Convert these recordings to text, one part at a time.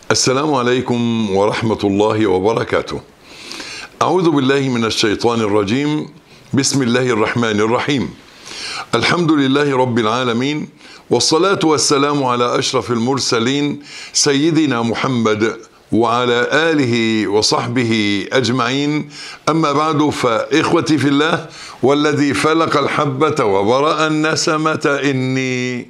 السلام عليكم ورحمة الله وبركاته. أعوذ بالله من الشيطان الرجيم. بسم الله الرحمن الرحيم. الحمد لله رب العالمين والصلاة والسلام على أشرف المرسلين سيدنا محمد وعلى آله وصحبه أجمعين أما بعد فإخوتي في الله والذي فلق الحبة وبرأ النسمة إني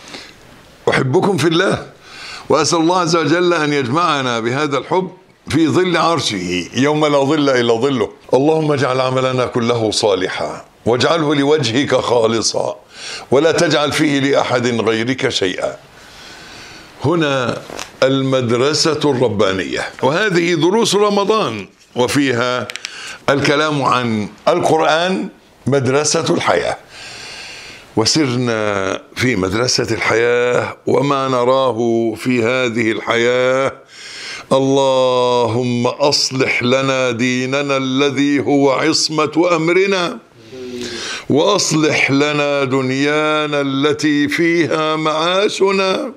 أحبكم في الله وأسأل الله عز وجل أن يجمعنا بهذا الحب في ظل عرشه يوم لا ظل إلا ظله اللهم اجعل عملنا كله صالحا واجعله لوجهك خالصا ولا تجعل فيه لأحد غيرك شيئا هنا المدرسة الربانية وهذه دروس رمضان وفيها الكلام عن القرآن مدرسة الحياة وسرنا في مدرسة الحياة وما نراه في هذه الحياة اللهم أصلح لنا ديننا الذي هو عصمة أمرنا وأصلح لنا دنيانا التي فيها معاشنا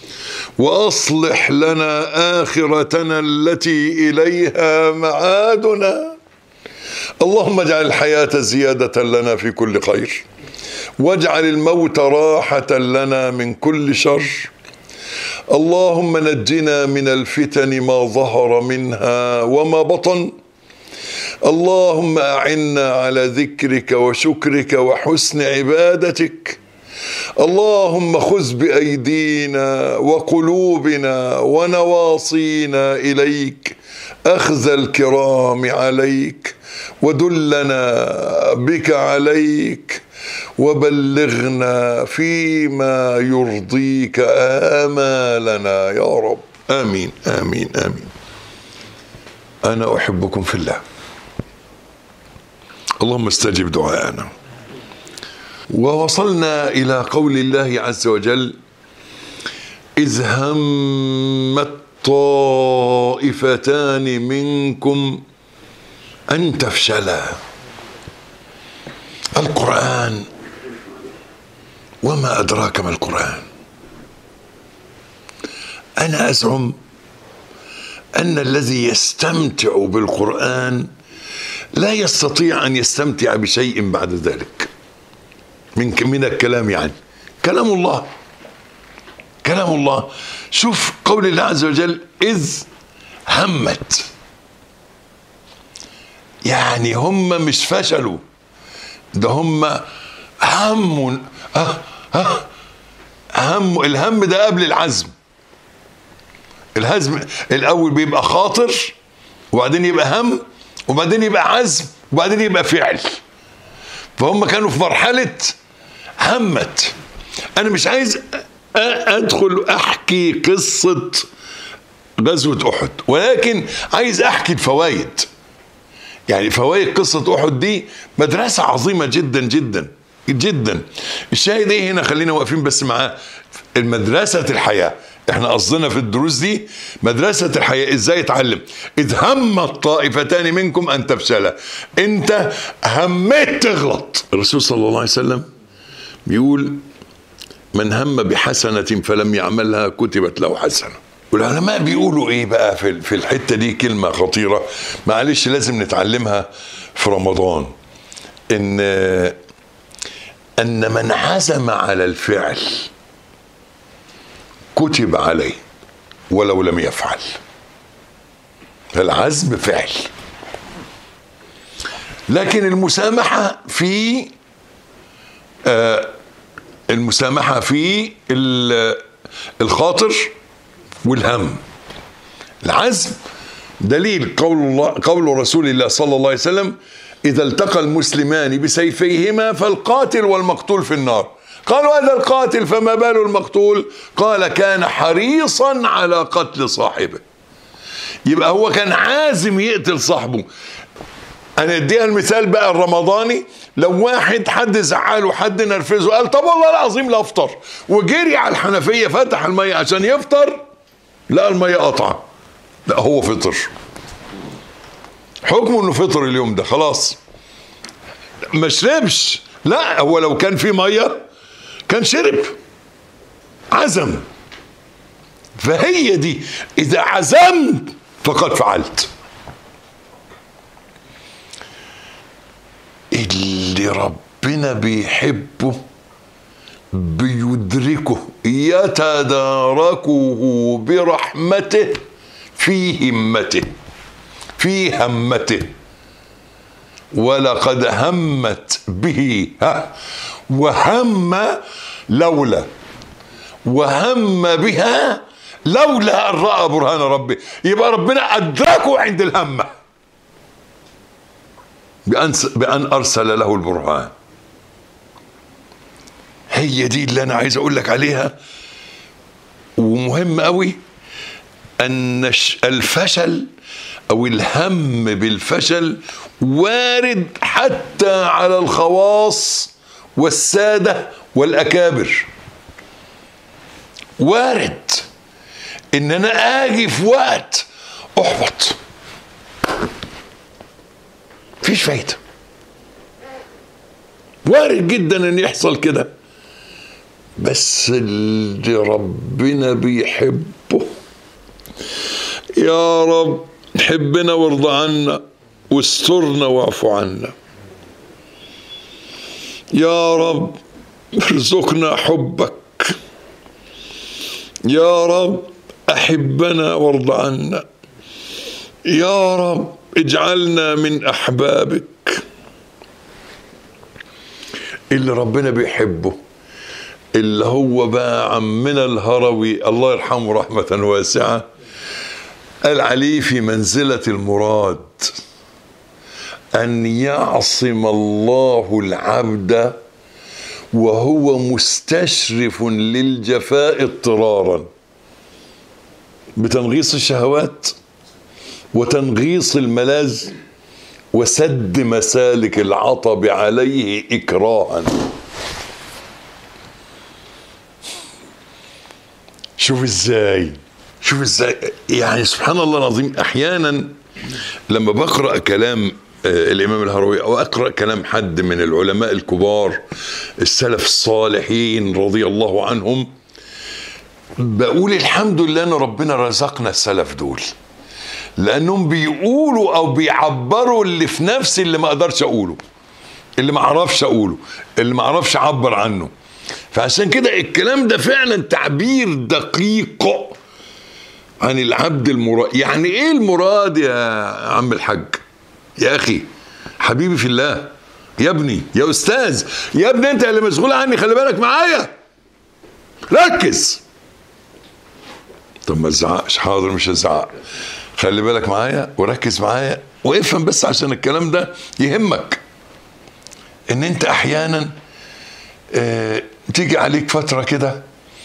واصلح لنا اخرتنا التي اليها معادنا اللهم اجعل الحياه زياده لنا في كل خير واجعل الموت راحه لنا من كل شر اللهم نجنا من الفتن ما ظهر منها وما بطن اللهم اعنا على ذكرك وشكرك وحسن عبادتك اللهم خذ بايدينا وقلوبنا ونواصينا اليك اخذ الكرام عليك ودلنا بك عليك وبلغنا فيما يرضيك امالنا يا رب امين امين امين انا احبكم في الله اللهم استجب دعاءنا ووصلنا الى قول الله عز وجل اذ همت طائفتان منكم ان تفشلا القران وما ادراك ما القران انا ازعم ان الذي يستمتع بالقران لا يستطيع ان يستمتع بشيء بعد ذلك من من الكلام يعني كلام الله كلام الله شوف قول الله عز وجل إذ همت يعني هم مش فشلوا ده هم هم أه أه هم الهم ده قبل العزم الهزم الأول بيبقى خاطر وبعدين يبقى هم وبعدين يبقى عزم وبعدين يبقى فعل فهم كانوا في مرحلة همت أنا مش عايز أدخل أحكي قصة غزوة أحد ولكن عايز أحكي الفوائد يعني فوائد قصة أحد دي مدرسة عظيمة جدا جدا جدا الشاهد ايه هنا خلينا واقفين بس معاه المدرسة الحياة احنا قصدنا في الدروس دي مدرسة الحياة ازاي اتعلم اذ هم الطائفتان منكم ان تفشلا انت هميت تغلط الرسول صلى الله عليه وسلم بيقول من هم بحسنة فلم يعملها كتبت له حسنة والعلماء بيقولوا ايه بقى في في الحته دي كلمه خطيره معلش لازم نتعلمها في رمضان ان ان من عزم على الفعل كتب عليه ولو لم يفعل العزم فعل لكن المسامحة في آه المسامحة في الخاطر والهم العزم دليل قول الله قول رسول الله صلى الله عليه وسلم إذا التقى المسلمان بسيفيهما فالقاتل والمقتول في النار قالوا هذا القاتل فما بال المقتول قال كان حريصا على قتل صاحبه يبقى هو كان عازم يقتل صاحبه انا اديها المثال بقى الرمضاني لو واحد حد زعله حد نرفزه قال طب والله العظيم لا افطر وجري على الحنفيه فتح الميه عشان يفطر لا الميه قطعه لا هو فطر حكمه انه فطر اليوم ده خلاص ما شربش لا هو لو كان في ميه كان شرب عزم فهي دي اذا عزمت فقد فعلت اللي ربنا بيحبه بيدركه يتداركه برحمته في همته في همته ولقد همت به ها وهم لولا وهم بها لولا ان راى برهان ربه يبقى ربنا ادركه عند الهمه بأن, بأن أرسل له البرهان هي دي اللي أنا عايز أقول لك عليها ومهم قوي أن الفشل أو الهم بالفشل وارد حتى على الخواص والسادة والأكابر وارد إن أنا آجي في وقت أحبط مفيش فايدة وارد جدا ان يحصل كده بس اللي ربنا بيحبه يا رب حبنا وارضى عنا واسترنا واعف عنا يا رب ارزقنا حبك يا رب احبنا وارضى عنا يا رب اجعلنا من احبابك اللي ربنا بيحبه اللي هو بقى عمنا الهروي الله يرحمه رحمة واسعة قال عليه في منزلة المراد أن يعصم الله العبد وهو مستشرف للجفاء اضطرارا بتنغيص الشهوات وتنغيص الملاذ وسد مسالك العطب عليه إكراها شوف ازاي شوف ازاي يعني سبحان الله العظيم احيانا لما بقرا كلام الامام الهروي او اقرا كلام حد من العلماء الكبار السلف الصالحين رضي الله عنهم بقول الحمد لله ان ربنا رزقنا السلف دول لانهم بيقولوا او بيعبروا اللي في نفسي اللي ما اقدرش اقوله اللي ما اعرفش اقوله اللي ما اعرفش اعبر عنه فعشان كده الكلام ده فعلا تعبير دقيق عن العبد المراد يعني ايه المراد يا عم الحاج يا اخي حبيبي في الله يا ابني يا استاذ يا ابني انت اللي مسؤول عني خلي بالك معايا ركز طب ما تزعقش حاضر مش هزعق خلي بالك معايا وركز معايا وافهم بس عشان الكلام ده يهمك ان انت احيانا اه تيجي عليك فتره كده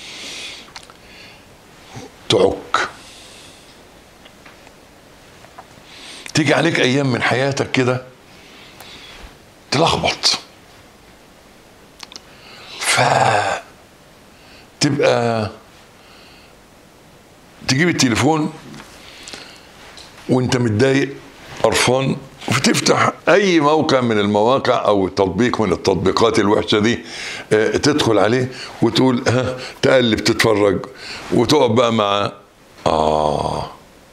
تعك تيجي عليك ايام من حياتك كده تلخبط ف تبقى تجيب التليفون وانت متضايق قرفان وتفتح اي موقع من المواقع او تطبيق من التطبيقات الوحشه دي اه تدخل عليه وتقول ها تقلب تتفرج وتقف بقى مع اه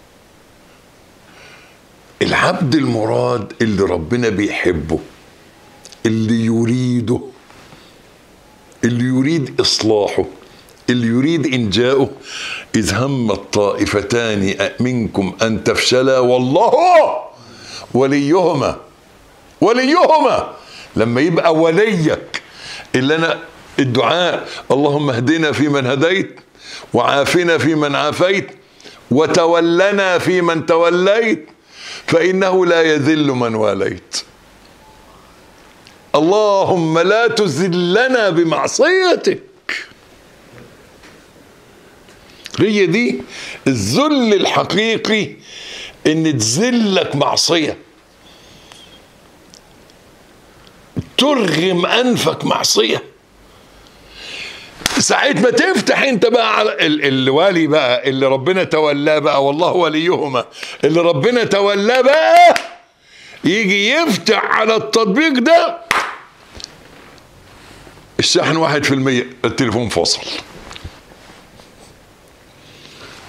العبد المراد اللي ربنا بيحبه اللي يريده اللي يريد اصلاحه اللي يريد انجاؤه اذ هم الطائفتان منكم ان تفشلا والله وليهما وليهما لما يبقى وليك اللي انا الدعاء اللهم اهدنا فيمن هديت وعافنا فيمن عافيت وتولنا فيمن توليت فانه لا يذل من واليت اللهم لا تذلنا بمعصيتك هي دي الذل الحقيقي ان تذلك معصيه ترغم انفك معصيه ساعة ما تفتح انت بقى على الوالي بقى اللي ربنا تولاه بقى والله وليهما اللي ربنا تولاه بقى يجي يفتح على التطبيق ده الشحن واحد في المية التليفون فاصل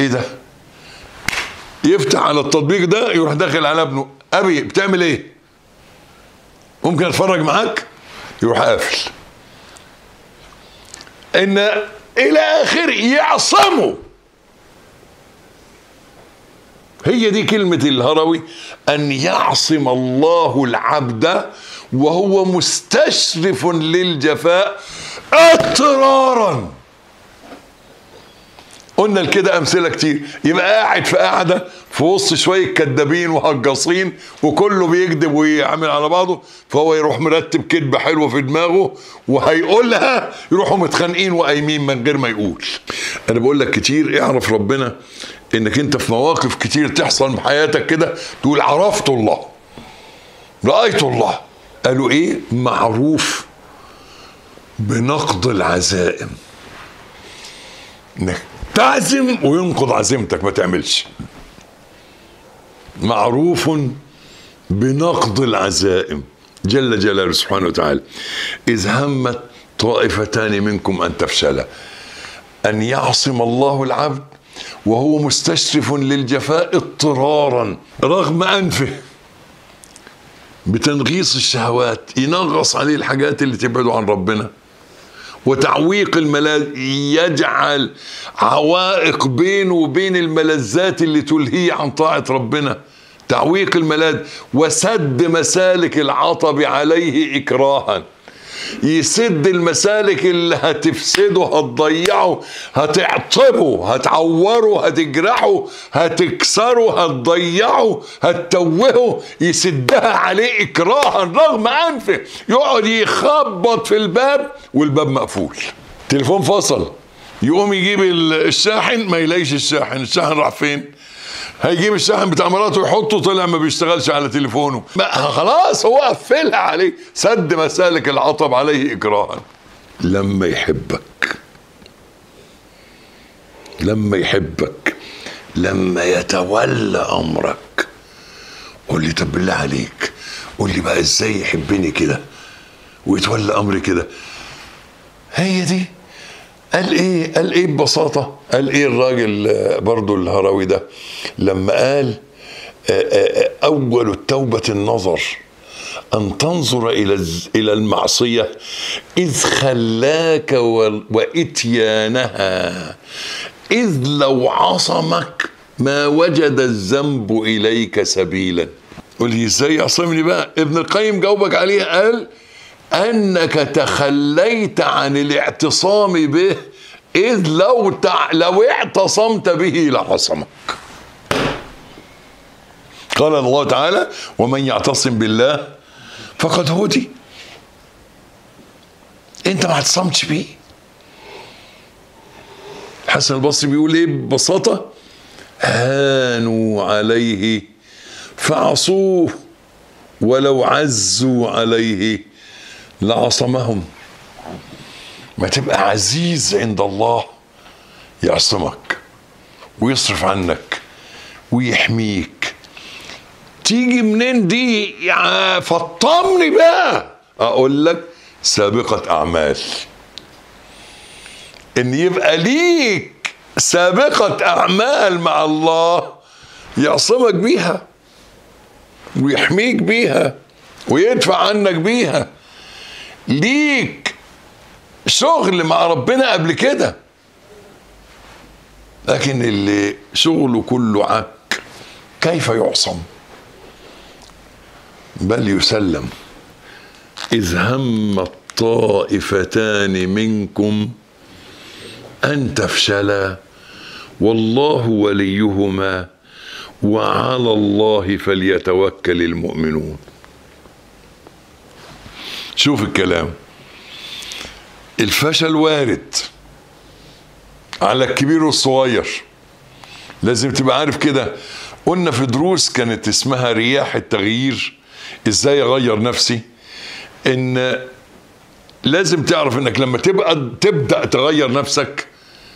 ايه ده يفتح على التطبيق ده يروح داخل على ابنه ابي بتعمل ايه ممكن اتفرج معاك يروح قافل ان الى اخر يعصمه هي دي كلمة الهروي أن يعصم الله العبد وهو مستشرف للجفاء اضطرارا قلنا لكده امثله كتير يبقى قاعد في قاعده في وسط شويه كدابين وهجاصين وكله بيكذب ويعمل على بعضه فهو يروح مرتب كذبه حلوه في دماغه وهيقولها يروحوا متخانقين وقايمين من غير ما يقول انا بقول لك كتير اعرف ربنا انك انت في مواقف كتير تحصل في حياتك كده تقول عرفت الله رايت الله قالوا ايه معروف بنقض العزائم انك تعزم وينقض عزيمتك ما تعملش معروف بنقض العزائم جل جلاله سبحانه وتعالى إذ همت طائفتان منكم أن تفشلا أن يعصم الله العبد وهو مستشرف للجفاء اضطرارا رغم أنفه بتنغيص الشهوات ينغص عليه الحاجات اللي تبعده عن ربنا وتعويق الملاذ يجعل عوائق بينه وبين الملذات اللي تلهيه عن طاعة ربنا تعويق الملاذ وسد مسالك العطب عليه إكراها يسد المسالك اللي هتفسده هتضيعه هتعطبه هتعوره هتجرحه هتكسره هتضيعه هتتوهه يسدها عليه اكراها رغم انفه يقعد يخبط في الباب والباب مقفول تليفون فصل يقوم يجيب الشاحن ما يلاقيش الشاحن الشاحن راح فين هيجيب الشاحن بتاع مراته ويحطه طلع ما بيشتغلش على تليفونه خلاص هو قفلها عليه سد مسالك العطب عليه اكراها لما يحبك لما يحبك لما يتولى امرك قول لي طب بالله عليك قول لي بقى ازاي يحبني كده ويتولى امري كده هي دي قال ايه قال ايه ببساطه قال ايه الراجل برضو الهروي ده لما قال اول التوبه النظر ان تنظر الى الى المعصيه اذ خلاك واتيانها اذ لو عصمك ما وجد الذنب اليك سبيلا قول لي ازاي يعصمني بقى ابن القيم جاوبك عليها قال انك تخليت عن الاعتصام به اذ لو تع... لو اعتصمت به لعصمك قال الله تعالى ومن يعتصم بالله فقد هدي انت ما اعتصمتش بيه حسن البصري بيقول ايه ببساطه هانوا عليه فعصوه ولو عزوا عليه لعصمهم ما تبقى عزيز عند الله يعصمك ويصرف عنك ويحميك تيجي منين دي يا فطمني بقى اقول لك سابقة اعمال ان يبقى ليك سابقة اعمال مع الله يعصمك بيها ويحميك بيها ويدفع عنك بيها ليك شغل مع ربنا قبل كده لكن اللي شغله كله عك كيف يعصم بل يسلم إذ هم الطائفتان منكم أن تفشلا والله وليهما وعلى الله فليتوكل المؤمنون شوف الكلام الفشل وارد على الكبير والصغير لازم تبقى عارف كده قلنا في دروس كانت اسمها رياح التغيير ازاي اغير نفسي ان لازم تعرف انك لما تبقى تبدا تغير نفسك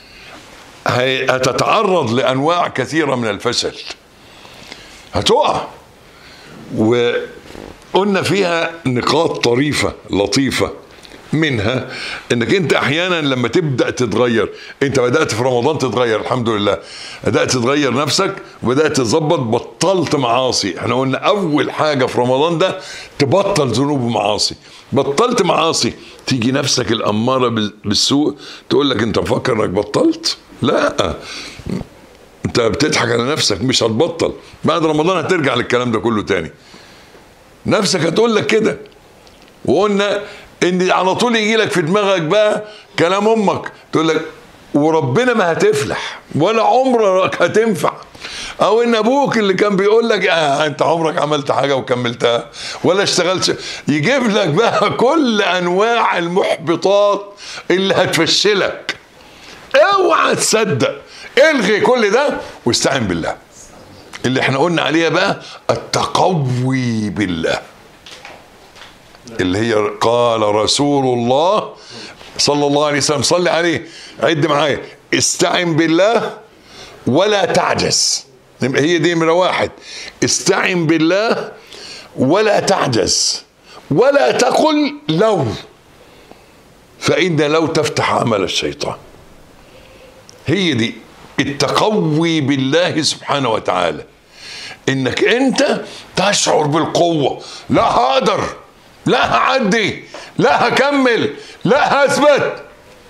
هتتعرض لانواع كثيره من الفشل هتقع وقلنا فيها نقاط طريفه لطيفه منها انك انت احيانا لما تبدا تتغير انت بدات في رمضان تتغير الحمد لله بدات تتغير نفسك وبدات تظبط بطلت معاصي احنا قلنا اول حاجه في رمضان ده تبطل ذنوب ومعاصي بطلت معاصي تيجي نفسك الاماره بال- بالسوء تقول لك انت مفكر انك بطلت لا انت بتضحك على نفسك مش هتبطل بعد رمضان هترجع للكلام ده كله تاني نفسك هتقول لك كده وقلنا ان على طول يجي لك في دماغك بقى كلام امك تقول لك وربنا ما هتفلح ولا عمرك هتنفع او ان ابوك اللي كان بيقول لك آه انت عمرك عملت حاجه وكملتها ولا اشتغلت يجيب لك بقى كل انواع المحبطات اللي هتفشلك اوعى تصدق الغي كل ده واستعن بالله اللي احنا قلنا عليها بقى التقوي بالله اللي هي قال رسول الله صلى الله عليه وسلم صلي عليه عد معايا استعن بالله ولا تعجز هي دي نمرة واحد استعن بالله ولا تعجز ولا تقل لو فإن لو تفتح عمل الشيطان هي دي التقوي بالله سبحانه وتعالى انك انت تشعر بالقوة لا هقدر لا هعدي لا هكمل لا هثبت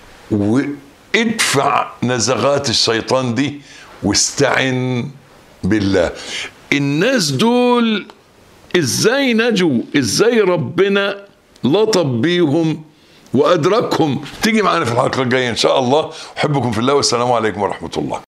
وادفع نزغات الشيطان دي واستعن بالله الناس دول ازاي نجوا ازاي ربنا لطف بيهم وادركهم تيجي معانا في الحلقه الجايه ان شاء الله احبكم في الله والسلام عليكم ورحمه الله